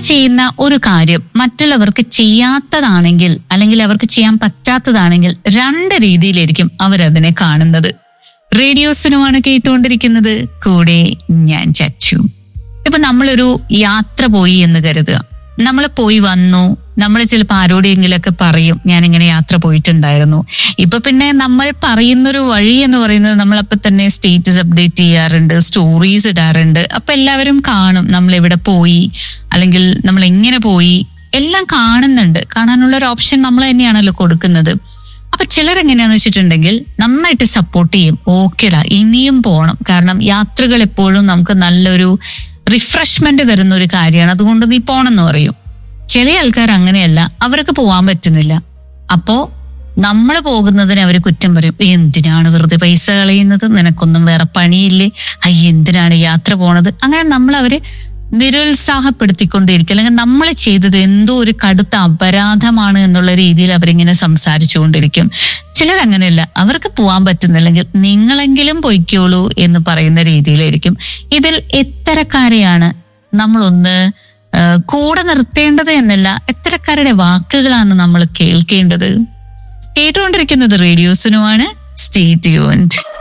ചെയ്യുന്ന ഒരു കാര്യം മറ്റുള്ളവർക്ക് ചെയ്യാത്തതാണെങ്കിൽ അല്ലെങ്കിൽ അവർക്ക് ചെയ്യാൻ പറ്റാത്തതാണെങ്കിൽ രണ്ട് രീതിയിലായിരിക്കും അവരതിനെ കാണുന്നത് റേഡിയോസിനുമാണ് കേട്ടുകൊണ്ടിരിക്കുന്നത് കൂടെ ഞാൻ ചച്ചു ഇപ്പൊ നമ്മളൊരു യാത്ര പോയി എന്ന് കരുതുക നമ്മൾ പോയി വന്നു നമ്മൾ ചിലപ്പോൾ ആരോടെങ്കിലൊക്കെ പറയും ഞാൻ ഇങ്ങനെ യാത്ര പോയിട്ടുണ്ടായിരുന്നു ഇപ്പൊ പിന്നെ നമ്മൾ പറയുന്നൊരു വഴി എന്ന് പറയുന്നത് നമ്മൾ അപ്പൊ തന്നെ സ്റ്റേറ്റസ് അപ്ഡേറ്റ് ചെയ്യാറുണ്ട് സ്റ്റോറീസ് ഇടാറുണ്ട് അപ്പൊ എല്ലാവരും കാണും നമ്മൾ എവിടെ പോയി അല്ലെങ്കിൽ നമ്മൾ എങ്ങനെ പോയി എല്ലാം കാണുന്നുണ്ട് കാണാനുള്ള ഒരു ഓപ്ഷൻ നമ്മൾ തന്നെയാണല്ലോ കൊടുക്കുന്നത് അപ്പൊ ചിലരെങ്ങനെയാന്ന് വെച്ചിട്ടുണ്ടെങ്കിൽ നന്നായിട്ട് സപ്പോർട്ട് ചെയ്യും ഓക്കേടാ ഇനിയും പോകണം കാരണം യാത്രകൾ എപ്പോഴും നമുക്ക് നല്ലൊരു റിഫ്രഷ്മെന്റ് തരുന്ന ഒരു കാര്യമാണ് അതുകൊണ്ട് നീ പോണെന്ന് പറയും ചില ആൾക്കാർ അങ്ങനെയല്ല അവർക്ക് പോവാൻ പറ്റുന്നില്ല അപ്പോ നമ്മൾ പോകുന്നതിന് അവർ കുറ്റം പറയും "ഏ, എന്തിനാണ് വെറുതെ പൈസ കളയുന്നത് നിനക്കൊന്നും വേറെ പണിയില്ലേ അയ്യ എന്തിനാണ് യാത്ര പോണത് അങ്ങനെ നമ്മൾ അവരെ നിരുത്സാഹപ്പെടുത്തിക്കൊണ്ടിരിക്കും അല്ലെങ്കിൽ നമ്മൾ ചെയ്തത് എന്തോ ഒരു കടുത്ത അപരാധമാണ് എന്നുള്ള രീതിയിൽ അവരിങ്ങനെ സംസാരിച്ചുകൊണ്ടിരിക്കും ചിലരങ്ങനെയല്ല അവർക്ക് പോകാൻ പറ്റുന്നില്ലെങ്കിൽ നിങ്ങളെങ്കിലും പൊയ്ക്കോളൂ എന്ന് പറയുന്ന രീതിയിലായിരിക്കും ഇതിൽ എത്തരക്കാരെയാണ് നമ്മളൊന്ന് ആ, കൂടെ നിർത്തേണ്ടത് എന്നല്ല എത്തരക്കാരുടെ വാക്കുകളാണ് നമ്മൾ കേൾക്കേണ്ടത് കേട്ടുകൊണ്ടിരിക്കുന്നത് റേഡിയോസിനുമാണ് സ്റ്റേ ട്യൂൺഡ്